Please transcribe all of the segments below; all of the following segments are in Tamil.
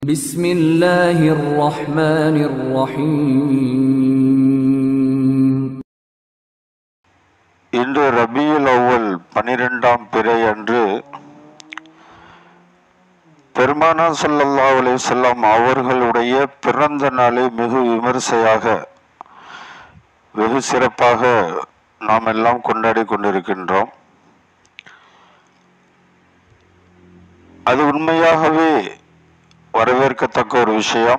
بسم الله الرحمن الرحيم இன்று ரபியுல் அவ்வல் பனிரெண்டாம் பிறை அன்று பெருமானா ஸல்லல்லாஹு அலைஹி வஸல்லம் அவர்களுடைய பிறந்த நாளை மிகு விமர்சையாக வெகு சிறப்பாக நாம் எல்லாம் கொண்டாடி கொண்டிருக்கின்றோம் அது உண்மையாகவே வரவேற்கத்தக்க ஒரு விஷயம்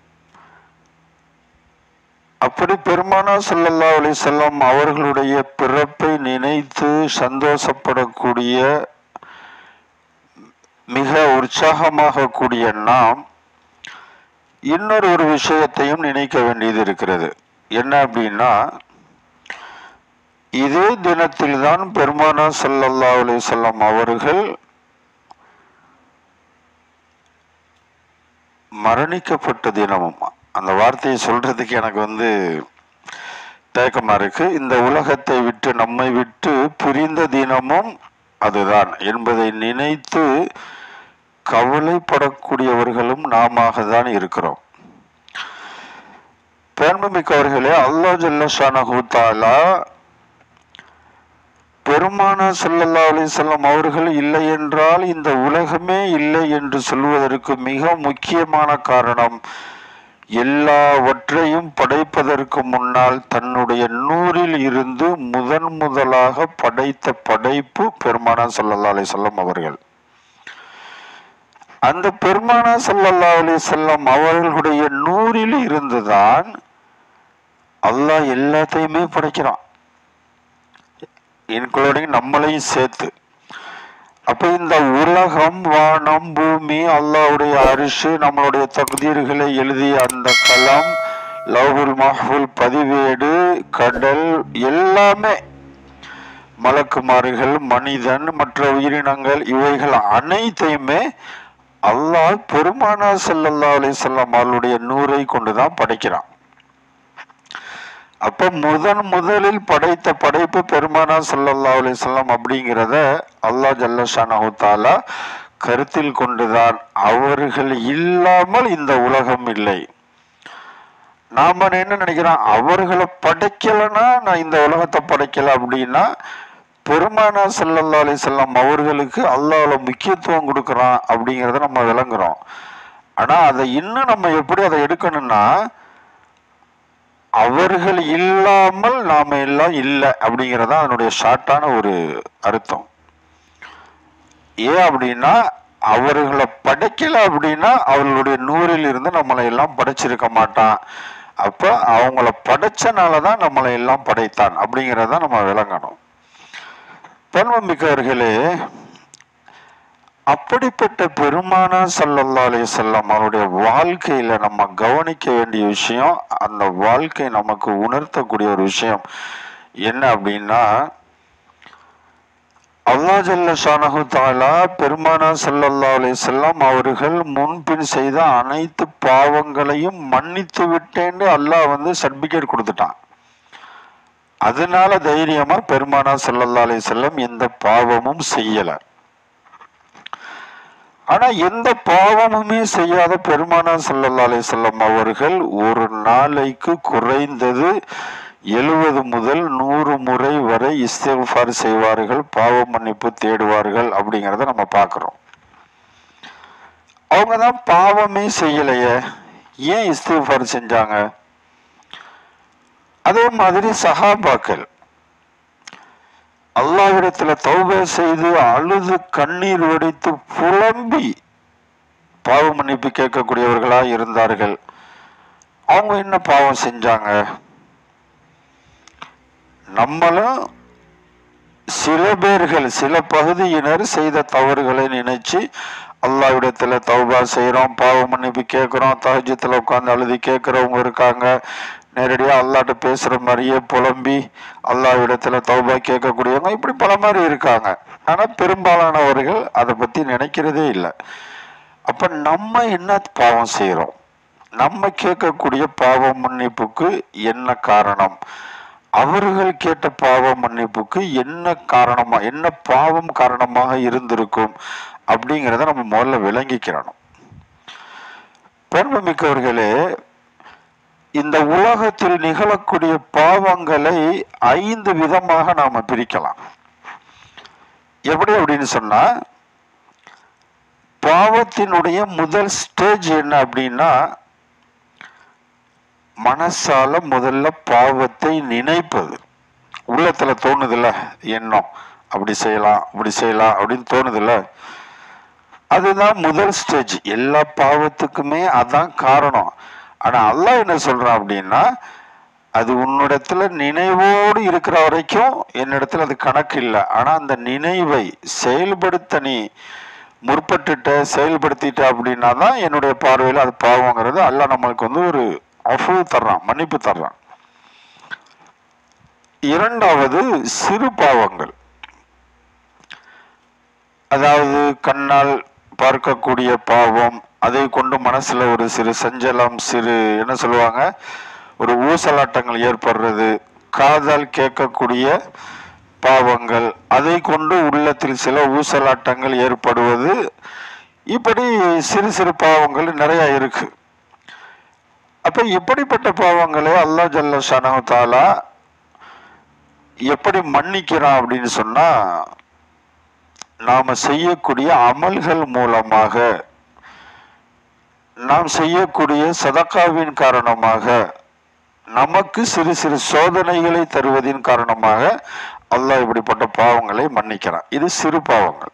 அப்படி பெருமானா ஸல்லல்லாஹு அலைஹி வஸல்லம் அவர்களுடைய பிறப்பை நினைத்து சந்தோஷப்படக்கூடிய மிக உற்சாகமாக கூடிய நாம் இன்னொரு ஒரு விஷயத்தையும் நினைக்க வேண்டியது இருக்கிறது என்ன அப்படின்னா இதே தினத்தில்தான் பெருமானா ஸல்லல்லாஹு அலைஹி வஸல்லம் அவர்கள் மரணிக்கப்பட்ட தினமும் அந்த வார்த்தையை சொல்றதுக்கு எனக்கு வந்து தயக்கமா இருக்கு இந்த உலகத்தை விட்டு நம்மை விட்டு பிரிந்த தினமும் அதுதான் என்பதை நினைத்து கவலைப்படக்கூடியவர்களும் நாம தான் இருக்கிறோம் பேர்மமிக்கவர்களே அல்லாஹ் ஜல்லஷானஹு தாலா பெருமானா ஸல்லல்லாஹு அலைஹி வஸல்லம் அவர்கள் இல்லை என்றால் இந்த உலகமே இல்லை என்று சொல்வதற்கு மிக முக்கியமான காரணம் எல்லாவற்றையும் படைப்பதற்கு முன்னால் தன்னுடைய நூறில் இருந்து முதன் முதலாக படைத்த படைப்பு பெருமானா ஸல்லல்லாஹு அலைஹி வஸல்லம் அவர்கள் அந்த பெருமானா ஸல்லல்லாஹு அலைஹி வஸல்லம் அவர்களுடைய நூறில் இருந்துதான் அல்லாஹ் எல்லாத்தையுமே படைக்கிறான் இன்க்ளூடிங் நம்மளையும் சேர்த்து அப்ப இந்த உலகம் வானம் பூமி அல்லாஹ்வுடைய அரிசு நம்மளுடைய தகுதீர்களை எழுதிய அந்த களம் லவ்ஹுல் மஹ்புல் பதிவேடு கடல் எல்லாமே மலக்குமாறுகள் மனிதன் மற்ற உயிரினங்கள் இவைகள் அனைத்தையுமே அல்லாஹ் பெருமானா ஸல்லல்லாஹு அலைஹி வஸல்லம் அவர்களுடைய நூரை கொண்டுதான் படைக்கிறான் அப்ப முதன் முதலில் படைத்த படைப்பு பெருமானா ஸல்லல்லாஹு அலைஹி வஸல்லம் அப்படிங்கிறத அல்லாஹ் ஜல்லஷானஹு தாலா கருத்தில் கொண்டுதான் அவர்கள் இல்லாமல் இந்த உலகம் இல்லை நாம என்ன நினைக்கிறோம் அவர்களை படைக்கலைன்னா நான் இந்த உலகத்தை படைக்கல அப்படின்னா பெருமானா ஸல்லல்லாஹு அலைஹி வஸல்லம் அவர்களுக்கு அல்லாஹ்ல முக்கியத்துவம் கொடுக்குறான் அப்படிங்கிறத நம்ம விளங்குறோம் ஆனா அதை இன்னும் நம்ம எப்படி அதை எடுக்கணும்னா அவர்கள் இல்லாமல் நாம எல்லாம் இல்லை அப்படிங்கிறதா அதனுடைய ஷார்ட்டான ஒரு அர்த்தம் ஏன் அப்படின்னா அவர்களை படைக்கல அப்படின்னா அவர்களுடைய நூறில் இருந்து நம்மளை எல்லாம் படைச்சிருக்க மாட்டான் அப்ப அவங்கள படைச்சனால தான் நம்மளை எல்லாம் படைத்தான் அப்படிங்கிறத நம்ம விளங்கணும் பெண்மமிக்கவர்களே அப்படிப்பட்ட பெருமானா ஸல்லல்லாஹு அலைஹி வஸல்லம் அவருடைய வாழ்க்கையில நம்ம கவனிக்க வேண்டிய விஷயம் அந்த வாழ்க்கை நமக்கு உணர்த்தக்கூடிய ஒரு விஷயம் என்ன அப்படின்னா அல்லாஹ் ஜல்ல ஷானஹு தாலா பெருமானா ஸல்லல்லாஹு அலைஹி வஸல்லம் அவர்கள் முன்பின் செய்த அனைத்து பாவங்களையும் மன்னித்து விட்டேன்னு அல்லாஹ் வந்து சர்டிபிகேட் கொடுத்துட்டான் அதனால தைரியமா பெருமானா ஸல்லல்லாஹு அலைஹி வஸல்லம் எந்த பாவமும் செய்யல ஆனா எந்த பாவமுமே செய்யாத பெருமானா ஸல்லல்லாஹு அலைஹி வஸல்லம் அவர்கள் ஒரு நாளைக்கு குறைந்தது எழுபது முதல் நூறு முறை வரை இஸ்திஃபார் செய்வார்கள் பாவ மன்னிப்பு தேடுவார்கள் அப்படிங்கிறத நம்ம பார்க்குறோம் அவங்க தான் பாவமே செய்யலையே ஏன் இஸ்திஃபார் செஞ்சாங்க அதே மாதிரி சஹாபாக்கள் அல்லாவிடத்துல தௌபா செய்து அழுது கண்ணீர் வடித்து புலம்பி பாவ மன்னிப்பு கேட்கக்கூடியவர்களா இருந்தார்கள் அவங்க என்ன பாவம் செஞ்சாங்க நம்மளும் சில பேர்கள் சில பகுதியினர் செய்த தவறுகளை நினைச்சு அல்லாவிடத்துல தௌபா செய்கிறோம் பாவ மன்னிப்பு கேட்குறோம் தஹஜத்தில் உட்காந்து அழுதி கேட்குறவங்க இருக்காங்க நேரடியாக அல்லாட்ட பேசுகிற மாதிரியே புலம்பி அல்லாவிடத்துல தௌபா கேட்கக்கூடியவங்க இப்படி பல மாதிரி இருக்காங்க ஆனால் பெரும்பாலானவர்கள் அதை பற்றி நினைக்கிறதே இல்லை அப்போ நம்ம என்ன பாவம் செய்கிறோம் நம்ம கேட்கக்கூடிய பாவ மன்னிப்புக்கு என்ன காரணம் அவர்கள் கேட்ட பாவ மன்னிப்புக்கு என்ன காரணமா என்ன பாவம் காரணமாக இருந்திருக்கும் அப்படிங்கிறத நம்ம முதல்ல விளங்கிக்கிறணும் பெருமைமிக்கவர்களே இந்த உலகத்தில் நிகழக்கூடிய பாவங்களை ஐந்து விதமாக நாம பிரிக்கலாம் எப்படி அப்படின்னு சொன்னா பாவத்தினுடைய முதல் ஸ்டேஜ் என்ன அப்படின்னா மனசால முதல்ல பாவத்தை நினைப்பது உள்ளத்துல தோணுதுல்ல எண்ணம் அப்படி செய்யலாம் அப்படி செய்யலாம் அப்படின்னு தோணுதுல்ல அதுதான் முதல் ஸ்டேஜ் எல்லா பாவத்துக்குமே அதான் காரணம் ஆனா அல்லாஹ் என்ன சொல்றான் அப்படின்னா அது உன்னிடத்துல நினைவோடு இருக்கிற வரைக்கும் என்னிடத்துல அது கணக்கு இல்லை ஆனா அந்த நினைவை செயல்படுத்த நீ முற்பட்டுட்ட செயல்படுத்திட்ட அப்படின்னா தான் என்னுடைய பார்வையில் அது பாவங்கிறது அல்லாஹ் நம்மளுக்கு வந்து ஒரு அஃபு தர்றான் மன்னிப்பு தர்றான் இரண்டாவது சிறு பாவங்கள் அதாவது கண்ணால் பார்க்கக்கூடிய பாவம் அதை கொண்டு மனசுல ஒரு சிறு சஞ்சலம் சிறு என்ன சொல்லுவாங்க ஒரு ஊசலாட்டங்கள் ஏற்படுறது காதால் கேட்கக்கூடிய பாவங்கள் அதை கொண்டு உள்ளத்தில் சில ஊசலாட்டங்கள் ஏற்படுவது இப்படி சிறு சிறு பாவங்கள் நிறைய இருக்கு அப்ப இப்படிப்பட்ட பாவங்களை அல்லாஹ் ஜல்ல ஷானஹு தாலா எப்படி மன்னிக்கிறான் அப்படின்னு சொன்னா நாம செய்யக்கூடிய அமல்கள் மூலமாக நாம் செய்யக்கூடிய சதக்காவின் காரணமாக நமக்கு சிறு சிறு சோதனைகளை தருவதின் காரணமாக அல்லாஹ் இப்படிப்பட்ட பாவங்களை மன்னிக்கிறான் இது சிறு பாவங்கள்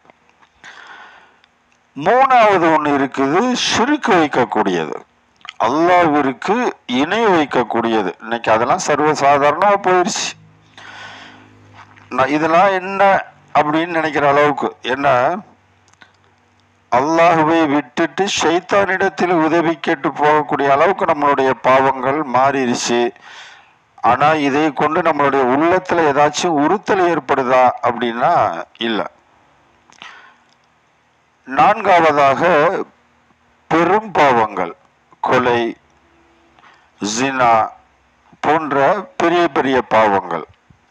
மூணாவது ஒன்று இருக்குது சிறுக்கு வைக்கக்கூடியது அல்லாவிற்கு இணை வைக்கக்கூடியது இன்னைக்கு அதெல்லாம் சர்வசாதாரணமா போயிடுச்சு நான் இதெல்லாம் என்ன அப்படின்னு நினைக்கிற அளவுக்கு என்ன அல்லாஹுவை விட்டுட்டு ஷைத்தானிடத்தில் உதவி கேட்டு போகக்கூடிய அளவுக்கு நம்மளுடைய பாவங்கள் மாறிடுச்சு ஆனா இதை கொண்டு நம்மளுடைய உள்ளத்துல ஏதாச்சும் உறுத்தல் ஏற்படுதா அப்படின்னா இல்லை நான்காவதாக பெரும் பாவங்கள் கொலை ஜினா போன்ற பெரிய பெரிய பாவங்கள்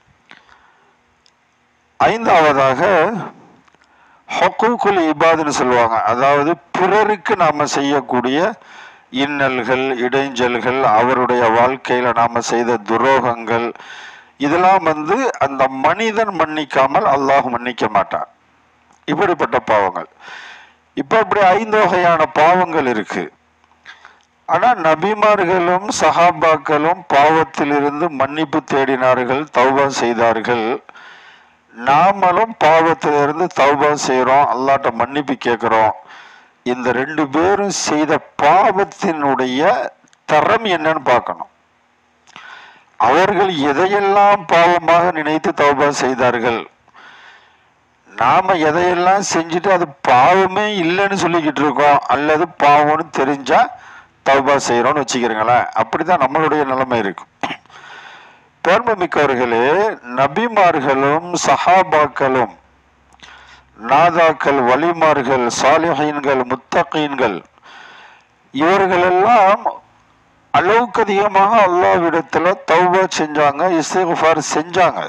ஐந்தாவதாக ஹொக்கூக்குல் இபாதுன்னு சொல்லுவாங்க அதாவது பிறருக்கு நாம செய்யக்கூடிய இன்னல்கள் இடைஞ்சல்கள் அவருடைய வாழ்க்கையில நாம செய்த துரோகங்கள் இதெல்லாம் வந்து அந்த மனிதன் மன்னிக்காமல் அல்லாஹ் மன்னிக்க மாட்டான் இப்படிப்பட்ட பாவங்கள் இப்ப இப்படி ஐந்து வகையான பாவங்கள் இருக்கு ஆனா நபிமார்களும் சஹாபாக்களும் பாவத்திலிருந்து மன்னிப்பு தேடினார்கள் தௌபா செய்தார்கள் நாமளும் பாவத்திலிருந்து தௌபா செய்கிறோம் அல்லாட்ட மன்னிப்பு கேட்குறோம் இந்த ரெண்டு பேரும் செய்த பாவத்தினுடைய தரம் என்னன்னு பார்க்கணும் அவர்கள் எதையெல்லாம் பாவமாக நினைத்து தௌபா செய்தார்கள் நாம எதையெல்லாம் செஞ்சுட்டு அது பாவமே இல்லைன்னு சொல்லிக்கிட்டு இருக்கோம் அல்லது பாவம்னு தெரிஞ்சா தௌபா செய்யறோம்னு வச்சுக்கிறீங்களேன் அப்படிதான் நம்மளுடைய நிலைமை இருக்கும் பெருமைமிக்கவர்களே நபிமார்களும் சஹாபாக்களும் நாதாக்கள் வலிமார்கள் சாலிஹீன்கள் முத்தகீன்கள் இவர்களெல்லாம் அளவுக்கு அதிகமாக அல்லாவிடத்துல தௌபா செஞ்சாங்க இஸ்திஃபார் செஞ்சாங்க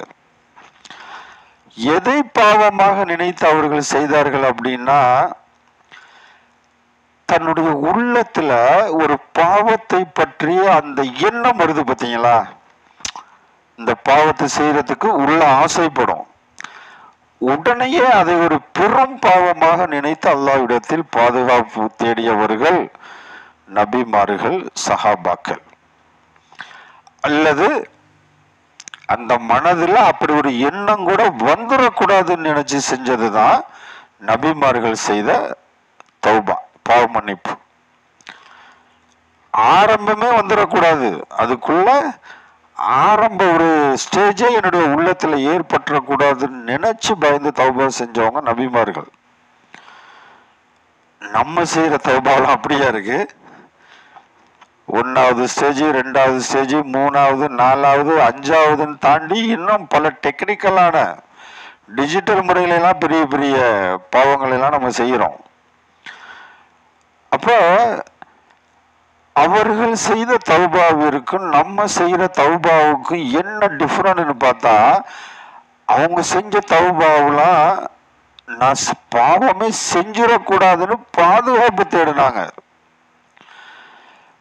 எதை பாவமாக நினைத்து அவர்கள் செய்தார்கள் அப்படின்னா தன்னுடைய உள்ளத்துல ஒரு பாவத்தை பற்றிய அந்த எண்ணம் வருது பார்த்தீங்களா இந்த பாவத்தை செய்யறதுக்கு உள்ள ஆசைப்படும் உடனேயே அதை ஒரு பெரும் பாவமாக நினைத்து அல்லாவிடத்தில் பாதுகாப்பு தேடியவர்கள் நபிமார்கள் சஹாபாக்கள் அல்லது அந்த மனதில் அப்படி ஒரு எண்ணம் கூட வந்துடக்கூடாதுன்னு நினைச்சு செஞ்சதுதான் நபிமார்கள் செய்த தௌபா பாவ மன்னிப்பு ஆரம்பமே வந்துடக்கூடாது அதுக்குள்ள ஆரம்ப ஒரு ஸ்டேஜே என்னுடைய உள்ளத்துல ஏற்பட்டுறக்கூடாதுன்னு நினைச்சு பயந்து தௌபா செஞ்சவங்க நபிமார்கள் நம்ம செய்யற தௌபாலாம் அப்படியா இருக்கு ஒன்னாவது ஸ்டேஜ் ரெண்டாவது ஸ்டேஜ் மூணாவது நாலாவது அஞ்சாவதுன்னு தாண்டி இன்னும் பல டெக்னிக்கலான டிஜிட்டல் முறையில எல்லாம் பெரிய பெரிய பாவங்களை எல்லாம் நம்ம செய்யறோம் அப்போ அவர்கள் செய்த தௌபாவிற்கும் நம்ம செய்யற தௌபாவுக்கும் என்ன டிஃப்ரெண்ட்னு பார்த்தா அவங்க செஞ்ச தௌபாவெல்லாம் நான் ஸ்- பாவமே செஞ்சிடக்கூடாதுன்னு பாதுகாப்பு தேடினாங்க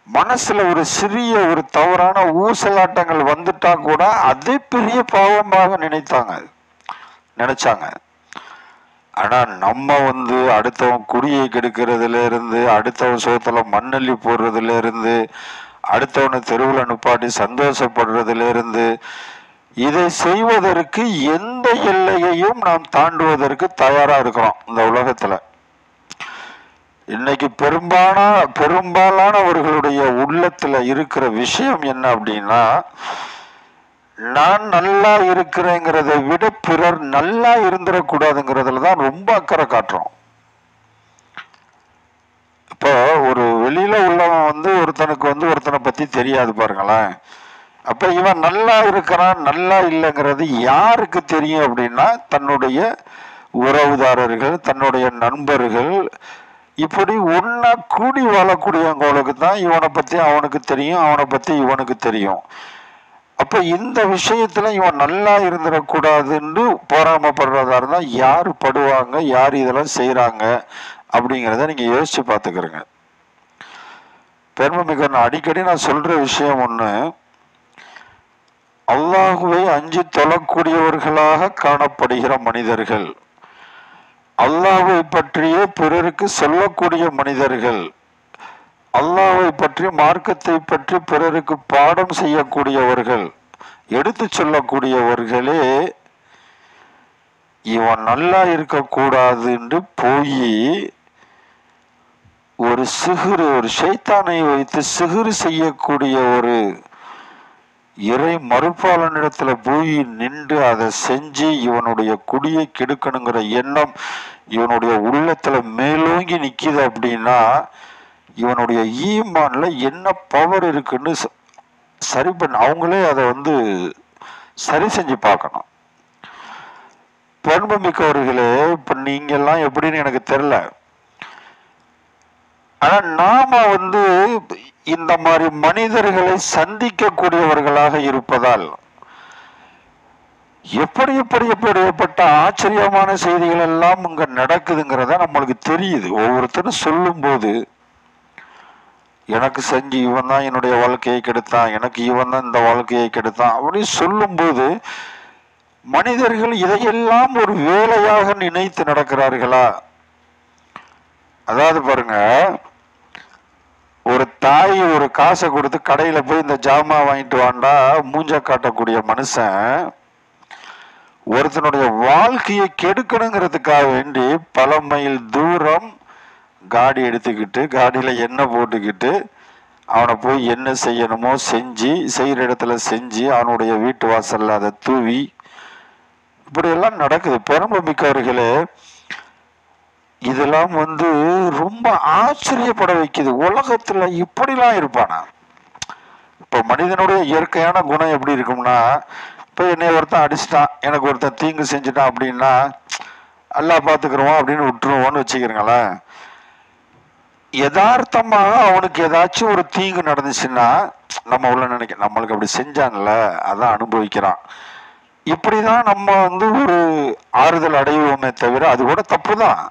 மனசுல ஒரு சிறிய ஒரு தவறான ஊசலாட்டங்கள் வந்துட்டா கூட அதே பெரிய பாவமாக நினைத்தாங்க நினைச்சாங்க ஆனா நம்ம வந்து அடுத்தவன் குடியை கெடுக்கிறதுல இருந்து அடுத்தவன் சோத்துல மண்ணள்ளி போடுறதுல இருந்து அடுத்தவனை தெருவில் நிப்பாட்டி சந்தோஷப்படுறதுல இருந்து இதை செய்வதற்கு எந்த எல்லையையும் நாம் தாண்டுவதற்கு தயாரா இருக்கிறோம் இந்த உலகத்துல இன்னைக்கு பெரும்பாலான பெரும்பாலானவர்களுடைய உள்ளத்துல இருக்கிற விஷயம் என்ன அப்படின்னா நான் நல்லா இருக்கிறேங்கிறதை விட பிறர் நல்லா இருந்துடக்கூடாதுங்கிறதுல தான் ரொம்ப அக்கறை காட்டுறோம் இப்போ ஒரு வெளியில உள்ளவன் வந்து ஒருத்தனுக்கு வந்து ஒருத்தனை பத்தி தெரியாது பாருங்களேன் அப்ப இவன் நல்லா இருக்கிறான் நல்லா இல்லைங்கிறது யாருக்கு தெரியும் அப்படின்னா தன்னுடைய உறவுதாரர்கள் தன்னுடைய நண்பர்கள் இப்படி ஒன்னா கூடி வாழக்கூடியவங்களுக்கு தான் இவனை பத்தி அவனுக்கு தெரியும் அவனை பத்தி இவனுக்கு தெரியும் அப்ப இந்த விஷயத்துல இவன் நல்லா இருந்துடக்கூடாதுன்னு போராமப்படுறதா இருந்தா யார் படுவாங்க யார் இதெல்லாம் செய்யறாங்க அப்படிங்கிறத நீங்க யோசிச்சு பார்த்துக்கிறங்க பெருமைமிக்க நான் அடிக்கடி நான் சொல்ற விஷயம் ஒண்ணு அல்லாஹுவை அஞ்சு தொழக்கூடியவர்களாக காணப்படுகிற மனிதர்கள் அல்லாஹை பற்றியே பிறருக்கு சொல்லக்கூடிய மனிதர்கள் அல்லாஹை பற்றி மார்க்கத்தை பற்றி பிறருக்கு பாடம் செய்யக்கூடியவர்கள் எடுத்து சொல்லக்கூடியவர்களே இவன் நல்லா இருக்கக்கூடாதுன்னு போய் ஒரு சிகுறு ஒரு சைத்தானை வைத்து சிகுறு செய்யக்கூடிய ஒரு இறை மறுப்பாளனிடத்துல போய் நின்று அதை செஞ்சு இவனுடைய குடியை கெடுக்கணுங்கிற எண்ணம் இவனுடைய உள்ளத்துல மேலோங்கி நிக்குது அப்படின்னா இவனுடைய ஈமான்ல என்ன பவர் இருக்குன்னு ச- சரி பண்ண அவங்களே அதை வந்து சரி செஞ்சு பார்க்கணும் பெருமைமிக்கவர்களே இப்ப நீங்க எல்லாம் எப்படின்னு எனக்கு தெரியல ஆனா நாம வந்து இந்த மாதிரி மனிதர்களை சந்திக்கக்கூடியவர்களாக இருப்பதால் எப்படி எப்படி எப்படிப்பட்ட ஆச்சரியமான செய்திகள் எல்லாம் இங்க நடக்குதுங்கிறத நம்மளுக்கு தெரியுது ஒவ்வொருத்தரும் சொல்லும்போது எனக்கு செஞ்சு இவன் தான் என்னுடைய வாழ்க்கையை கெடுத்தான் எனக்கு இவன் தான் இந்த வாழ்க்கையை கெடுத்தான் அப்படின்னு சொல்லும்போது மனிதர்கள் இதையெல்லாம் ஒரு வேலையாக நினைத்து நடக்கிறார்களா அதாவது பாருங்க ஒரு தாய் ஒரு காசை கொடுத்து கடையில போய் இந்த ஜாமா வாங்கிட்டு வாண்டா மூஞ்ச காட்டக்கூடிய மனுஷன் ஒருத்தனுடைய வாழ்க்கையை கெடுக்கணுங்கிறதுக்காக வேண்டி பல மைல் தூரம் காடி எடுத்துக்கிட்டு காடியில எண்ணெய் போட்டுக்கிட்டு அவனை போய் என்ன செய்யணுமோ செஞ்சு செய்யற இடத்துல செஞ்சு அவனுடைய வீட்டு வாசல்ல அதை தூவி இப்படியெல்லாம் நடக்குது பெருமை மிக்கவர்களே இதெல்லாம் வந்து ரொம்ப ஆச்சரியப்பட வைக்குது உலகத்துல இப்படிலாம் இருப்பானா இப்ப மனிதனுடைய இயற்கையான குணம் எப்படி இருக்கும்னா இப்ப என்னை ஒருத்தன் அடிச்சிட்டான் எனக்கு ஒருத்தன் தீங்கு செஞ்சுட்டான் அப்படின்னா எல்லாம் பார்த்துக்கிறோம் அப்படின்னு விட்டுருவோம்னு வச்சுக்கிறீங்களேன் யதார்த்தமாக அவனுக்கு ஏதாச்சும் ஒரு தீங்கு நடந்துச்சுன்னா நம்ம உள்ள நினைக்க நம்மளுக்கு அப்படி செஞ்சான்ல அதான் அனுபவிக்கிறான் இப்படிதான் நம்ம வந்து ஒரு ஆறுதல் அடைவோமே தவிர அது கூட தப்பு தான்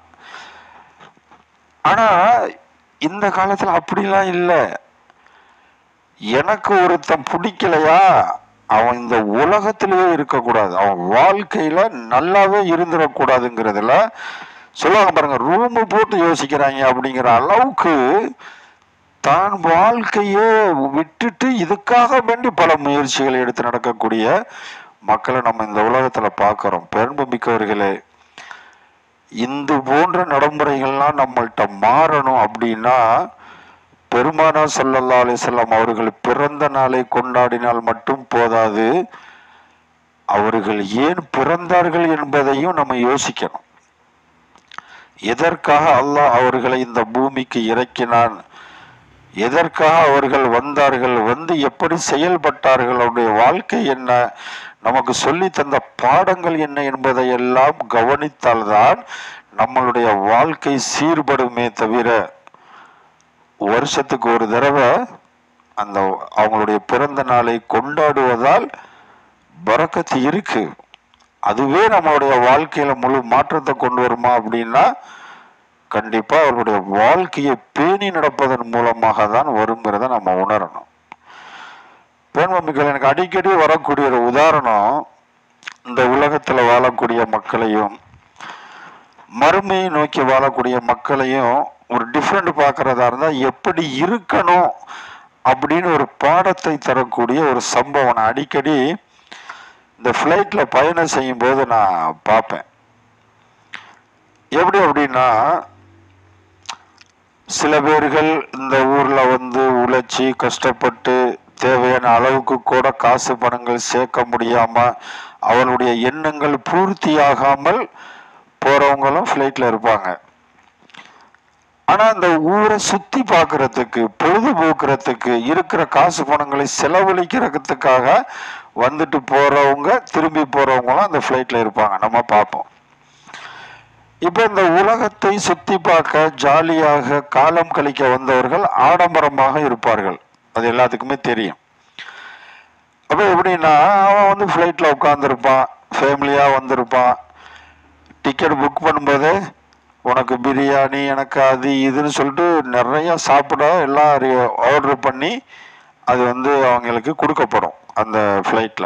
ஆனா இந்த காலத்துல அப்படிலாம் இல்ல எனக்கு ஒருத்தன் பிடிக்கலையா அவன் இந்த உலகத்திலேயே இருக்கக்கூடாது அவன் வாழ்க்கையில நல்லாவே இருந்துடக்கூடாதுங்கிறதுல சொல்லுவாங்க பாருங்க ரூம் போட்டு யோசிக்கிறாங்க அப்படிங்கிற அளவுக்கு தான் வாழ்க்கையே விட்டுட்டு இதுக்காக வேண்டி பல முயற்சிகளை எடுத்து நடக்கக்கூடிய மக்களை நம்ம இந்த உலகத்துல பார்க்கிறோம் பெரும்பு மிக்கவர்களே இந்த போன்ற நடைமுறைகள்லாம் நம்மள்ட்ட மாறணும் அப்படின்னா பெருமானா சல்லல்லா அலிசல்லாம் அவர்கள் பிறந்த நாளை கொண்டாடினால் மட்டும் போதாது அவர்கள் ஏன் பிறந்தார்கள் என்பதையும் நம்ம யோசிக்கணும் எதற்காக அல்லாஹ் அவர்களை இந்த பூமிக்கு இறக்கினான் எதற்காக அவர்கள் வந்தார்கள் வந்து எப்படி செயல்பட்டார்கள் அவருடைய வாழ்க்கை என்ன நமக்கு சொல்லி தந்த பாடங்கள் என்ன என்பதை எல்லாம் கவனித்தால்தான் நம்மளுடைய வாழ்க்கை சீர்படுமே தவிர வருஷத்துக்கு ஒரு தடவை அந்த அவங்களுடைய பிறந்த நாளை கொண்டாடுவதால் பறக்கத்து இருக்கு அதுவே நம்மளுடைய வாழ்க்கையில முழு மாற்றத்தை கொண்டு வருமா அப்படின்னா கண்டிப்பா அவர்களுடைய வாழ்க்கையை பேணி நடப்பதன் மூலமாக தான் வருங்கிறத நம்ம உணரணும் பெண்மமிகள் எனக்கு அடிக்கடி வரக்கூடிய ஒரு உதாரணம் இந்த உலகத்துல வாழக்கூடிய மக்களையும் மறுமையை நோக்கி வாழக்கூடிய மக்களையும் ஒரு டிஃப்ரெண்ட் பார்க்கறதா இருந்தா எப்படி இருக்கணும் அப்படின்னு ஒரு பாடத்தை தரக்கூடிய ஒரு சம்பவம் நான் அடிக்கடி இந்த ஃப்ளைட்ல பயணம் செய்யும் போது நான் பார்ப்பேன் எப்படி அப்படின்னா சில பேர்கள் இந்த ஊர்ல வந்து உழைச்சி கஷ்டப்பட்டு தேவையான அளவுக்கு கூட காசு பணங்கள் சேர்க்க முடியாம அவளுடைய எண்ணங்கள் பூர்த்தியாகாமல் போறவங்களும் ஃப்ளைட்ல இருப்பாங்க ஆனா அந்த ஊரை சுத்தி பார்க்கறதுக்கு பொழுதுபோக்குறதுக்கு இருக்கிற காசு பணங்களை செலவழிக்கிறதுக்காக வந்துட்டு போறவங்க திரும்பி போறவங்களும் அந்த ஃப்ளைட்ல இருப்பாங்க நம்ம பார்ப்போம் இப்ப இந்த உலகத்தை சுத்தி பார்க்க ஜாலியாக காலம் கழிக்க வந்தவர்கள் ஆடம்பரமாக இருப்பார்கள் அது எல்லாத்துக்குமே தெரியும் அப்ப எப்படின்னா அவன் வந்து ஃப்ளைட்ல உட்காந்துருப்பான் ஃபேமிலியா வந்திருப்பான் டிக்கெட் புக் பண்ணும்போது உனக்கு பிரியாணி எனக்கு அது இதுன்னு சொல்லிட்டு நிறைய சாப்பிட எல்லாம் ஆர்டர் பண்ணி அது வந்து அவங்களுக்கு கொடுக்கப்படும் அந்த ஃப்ளைட்ல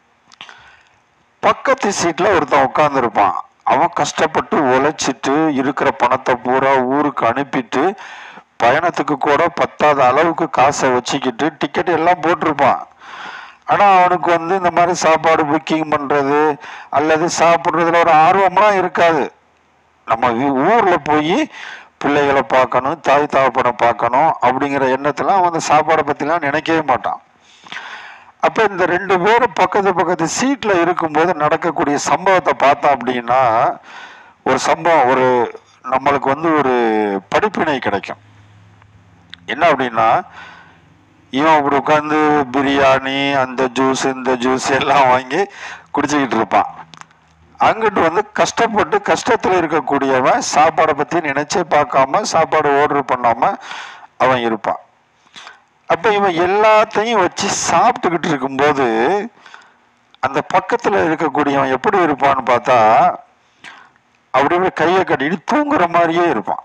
பக்கத்து சீட்ல ஒருத்தன் உட்காந்துருப்பான் அவன் கஷ்டப்பட்டு உழைச்சிட்டு இருக்கிற பணத்தை பூரா ஊருக்கு அனுப்பிட்டு பயணத்துக்கு கூட பத்தாத அளவுக்கு காசை வச்சுக்கிட்டு டிக்கெட் எல்லாம் போட்டிருப்பான் ஆனா அவனுக்கு வந்து இந்த மாதிரி சாப்பாடு புக்கிங் பண்றது அல்லது சாப்பிடுறதுல ஒரு ஆர்வம்லாம் இருக்காது நம்ம வீ- ஊர்ல போய் பிள்ளைகளை பார்க்கணும் தாய் தகப்பனை பார்க்கணும் அப்படிங்கிற எண்ணத்துல அவன் அந்த சாப்பாடை பத்திலாம் நினைக்கவே மாட்டான் அப்ப இந்த ரெண்டு பேரும் பக்கத்து பக்கத்து சீட்ல இருக்கும்போது நடக்கக்கூடிய சம்பவத்தை பார்த்தோம் அப்படின்னா ஒரு சம்பவம் ஒரு நம்மளுக்கு வந்து ஒரு படிப்பினை கிடைக்கும் என்ன அப்படின்னா இவன் அப்படி உட்காந்து பிரியாணி அந்த ஜூஸ் இந்த ஜூஸ் எல்லாம் வாங்கி குடிச்சுக்கிட்டு இருப்பான் அங்கிட்டு வந்து கஷ்டப்பட்டு கஷ்டத்துல இருக்கக்கூடியவன் சாப்பாடை பத்தி நினைச்சே பார்க்காம சாப்பாடு ஆர்டர் பண்ணாம அவன் இருப்பான் அப்ப இவன் எல்லாத்தையும் வச்சு சாப்பிட்டுக்கிட்டு இருக்கும்போது அந்த பக்கத்துல இருக்கக்கூடியவன் எப்படி இருப்பான்னு பார்த்தா அப்படியே கையை கட்டிட்டு தூங்குற மாதிரியே இருப்பான்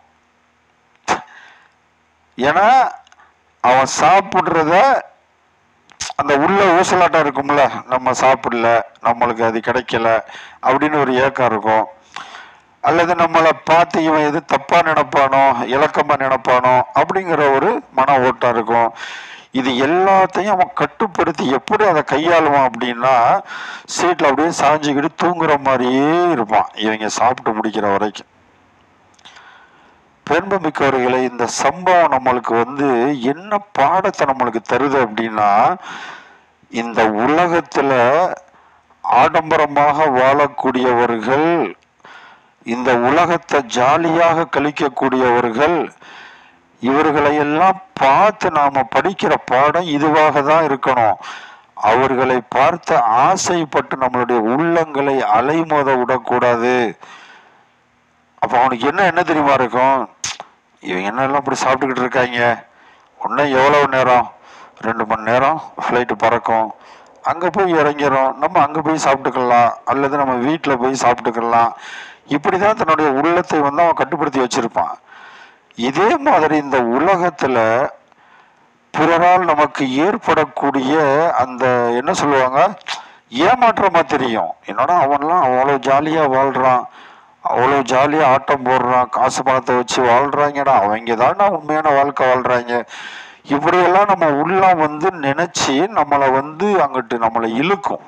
ஏன்னா அவன் சாப்பிடுறத அந்த உள்ள ஊசலாட்டம் இருக்கும்ல நம்ம சாப்பிடல நம்மளுக்கு அது கிடைக்கல அப்படின்னு ஒரு ஏக்கம் இருக்கும் அல்லது நம்மளை பார்த்து இவன் எது தப்பா நினைப்பானோ இலக்கமா நினைப்பானோ அப்படிங்கிற ஒரு மன ஓட்டம் இருக்கும் இது எல்லாத்தையும் அவன் கட்டுப்படுத்தி எப்படி அதை கையாளுவான் அப்படின்னா சீட்ல அப்படியே சாஞ்சுக்கிட்டு தூங்குற மாதிரியே இருப்பான் இவங்க சாப்பிட்டு முடிக்கிற வரைக்கும் பெரும்பமிக்கவர்களை இந்த சம்பவம் நம்மளுக்கு வந்து என்ன பாடத்தை நம்மளுக்கு தருது அப்படின்னா இந்த உலகத்துல ஆடம்பரமாக வாழக்கூடியவர்கள் இந்த உலகத்தை ஜாலியாக கழிக்கக்கூடியவர்கள் இவர்களை எல்லாம் பார்த்து நாம படிக்கிற பாடம் இதுவாக தான் இருக்கணும் அவர்களை பார்த்து ஆசைப்பட்டு நம்மளுடைய உள்ளங்களை அலைமோத விடக்கூடாது அப்ப அவனுக்கு என்ன என்ன தெரியுமா இருக்கும் இவங்க என்னெல்லாம் இப்படி சாப்பிட்டுக்கிட்டு இருக்காங்க இன்னும் எவ்வளவு நேரம் ரெண்டு மணி நேரம் ஃப்ளைட்டு பறக்கும் அங்கே போய் இறங்கிறோம் நம்ம அங்கே போய் சாப்பிட்டுக்கலாம் அல்லது நம்ம வீட்டில் போய் சாப்பிட்டுக்கலாம் இப்படி தான் தன்னுடைய உள்ளத்தை வந்து அவன் கட்டுப்படுத்தி வச்சிருப்பான் இதே மாதிரி இந்த உலகத்துல பிறரால் நமக்கு ஏற்படக்கூடிய அந்த என்ன சொல்லுவாங்க ஏமாற்றமா தெரியும் என்னடா அவன்லாம் அவ்வளோ ஜாலியா வாழ்றான் அவ்வளோ ஜாலியா ஆட்டம் போடுறான் காசு பணத்தை வச்சு வாழ்றாங்கடா அவங்க தானே உண்மையான வாழ்க்கை வாழ்றாங்க இப்படியெல்லாம் நம்ம உள்ளம் வந்து நினைச்சு நம்மளை வந்து அங்கிட்டு நம்மளை இழுக்கும்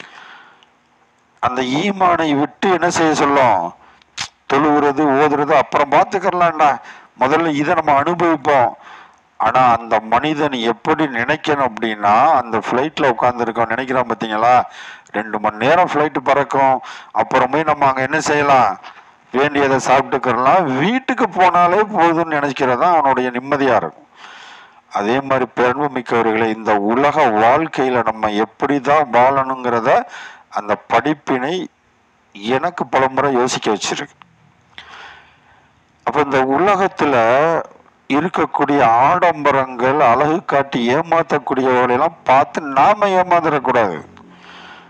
அந்த ஈமானை விட்டு என்ன செய்ய சொல்லும் தொழுகிறது ஓதுறது அப்புறம் பார்த்துக்கலாம்டா முதல்ல இதை நம்ம அனுபவிப்போம் ஆனா அந்த மனிதன் எப்படி நினைக்கணும் அப்படின்னா அந்த ஃப்ளைட்ல உட்காந்துருக்கோம் நினைக்கிறான் பார்த்தீங்களா ரெண்டு மணி நேரம் ஃப்ளைட்டு பறக்கும் அப்புறமே நம்ம அங்க என்ன செய்யலாம் வேண்டியதை சாப்பிட்டுக்கிறலாம் வீட்டுக்கு போனாலே போதும்னு நினைக்கிறது தான் அவனுடைய நிம்மதியா இருக்கும் அதே மாதிரி பெருமை மிக்கவர்களை இந்த உலக வாழ்க்கையில நம்ம எப்படி தான் வாழணுங்கிறத அந்த படிப்பினை எனக்கு பலமுறை யோசிக்க வச்சிருக்கு அப்ப இந்த உலகத்துல இருக்கக்கூடிய ஆடம்பரங்கள் அழகு காட்டி ஏமாத்தக்கூடியவர்களை எல்லாம் பார்த்து நாம ஏமாந்துடக்கூடாது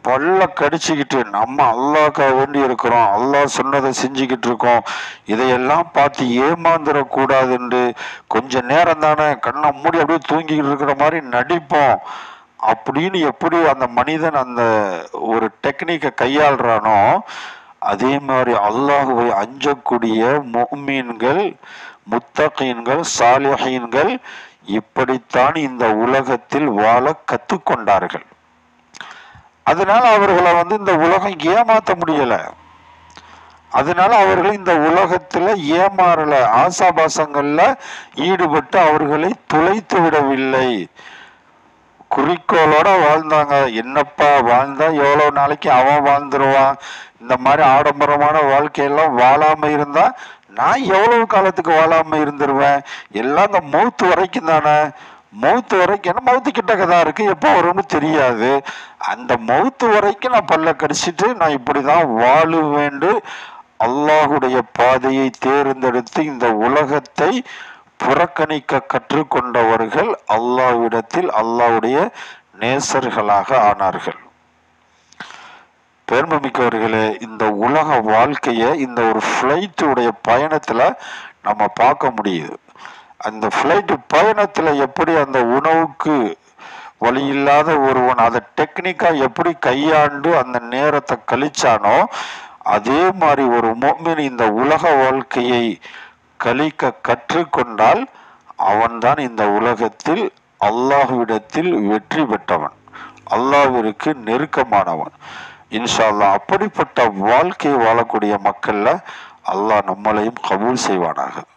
பல்ல கடிச்சுக்கிட்டு நம்ம அல்லாஹ்க்காக வேண்டி இருக்கிறோம் அல்லாஹ் சொன்னதை செஞ்சுக்கிட்டு இருக்கோம் இதையெல்லாம் பார்த்து ஏமாந்துடக்கூடாது என்று கொஞ்ச நேரம் தானே கண்ணை மூடி அப்படியே தூங்கிக்கிட்டு இருக்கிற மாதிரி நடிப்போம் அப்படின்னு எப்படி அந்த மனிதன் அந்த ஒரு டெக்னிக்கை கையாளுறானோ அதே மாதிரி அல்லாஹுவை அஞ்சக்கூடிய முஃமின்கள் முத்தகீன்கள் சாலிஹீன்கள் இப்படித்தான் இந்த உலகத்தில் வாழ கத்துக்கொண்டார்கள் அதனால அவர்களை வந்து இந்த உலகம் ஏமாத்த முடியல அதனால அவர்கள் இந்த உலகத்துல ஏமாறல ஆசாபாசங்கள்ல ஈடுபட்டு அவர்களை துளைத்து விடவில்லை குறிக்கோளோட வாழ்ந்தாங்க என்னப்பா வாழ்ந்தா எவ்வளவு நாளைக்கு அவன் வாழ்ந்துருவான் இந்த மாதிரி ஆடம்பரமான வாழ்க்கையெல்லாம் வாழாம இருந்தா நான் எவ்வளவு காலத்துக்கு வாழாம இருந்துருவேன் எல்லாம் இந்த மௌத்து வரைக்கும் தானே மௌத்து வரைக்கும் என்ன மௌத்து கிட்டக்க தான் இருக்கு எப்போ வரும்னு தெரியாது அந்த மௌத்து வரைக்கும் நான் பல்ல கடிச்சிட்டு நான் இப்படிதான் வாழுவேண்டு அல்லாஹுடைய பாதையை தேர்ந்தெடுத்து இந்த உலகத்தை புறக்கணிக்க கற்றுக்கொண்டவர்கள் அல்லாஹ்விடத்தில் அல்லாஹ்வுடைய நேசர்களாக ஆனார்கள் பெருமைமிக்கவர்களே இந்த உலக வாழ்க்கையை இந்த ஒரு ஃப்ளைட்டுடைய பயணத்துல நம்ம பார்க்க முடியுது அந்த ஃப்ளைட்டு பயணத்துல எப்படி அந்த உணவுக்கு வழி இல்லாத ஒருவன் அதை டெக்னிக்கா எப்படி கையாண்டு அந்த நேரத்தை கழிச்சானோ அதே மாதிரி ஒரு மோமின் இந்த உலக வாழ்க்கையை கழிக்க கற்றுக்கொண்டால் அவன்தான் இந்த உலகத்தில் அல்லாஹ்விடத்தில் வெற்றி பெற்றவன் அல்லாஹ்விற்கு நெருக்கமானவன் இன்ஷா அல்லாஹ் அப்படிப்பட்ட வாழ்க்கை வாழக்கூடிய மக்கள்ல அல்லாஹ் நம்மளையும் கபூல் செய்வானாக